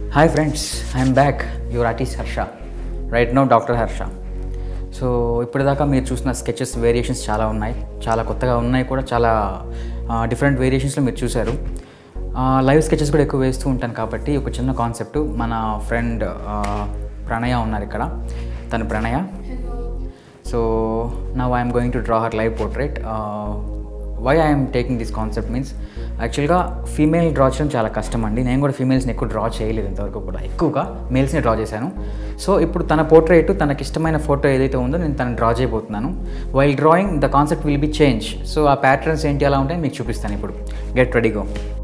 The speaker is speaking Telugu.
hi friends I'm back your artist Harsha right no doctor Harsha so ఇప్పటిదాకా మీరు చూసిన స్కెచెస్ వేరియేషన్స్ చాలా ఉన్నాయి చాలా కొత్తగా ఉన్నాయి కూడా చాలా డిఫరెంట్ వేరియేషన్స్లో మీరు చూశారు లైవ్ స్కెచెస్ కూడా ఎక్కువ వేస్తూ ఉంటాను కాబట్టి ఒక చిన్న కాన్సెప్ట్ మన ఫ్రెండ్ ప్రణయ ఉన్నారు ఇక్కడ తను Pranaya so now I'm going to draw her live portrait why I'm taking this concept means యాక్చువల్గా ఫీమేల్ డ్రా చేయడం చాలా కష్టం అండి నేను కూడా ఫీమేల్స్ని ఎక్కువ డ్రా చేయలేదు ఇంతవరకు కూడా ఎక్కువగా మేల్స్ని డ్రా చేశాను సో ఇప్పుడు తన పోర్ట్రేట్ తనకి ఇష్టమైన ఫోటో ఏదైతే ఉందో నేను తను డ్రా చేయబోతున్నాను while drawing the concept will be change so ఆ ప్యాటర్న్స్ ఏంటి అలా ఉంటాయి మీకు చూపిస్తాను ఇప్పుడు గెట్ రెడీ గో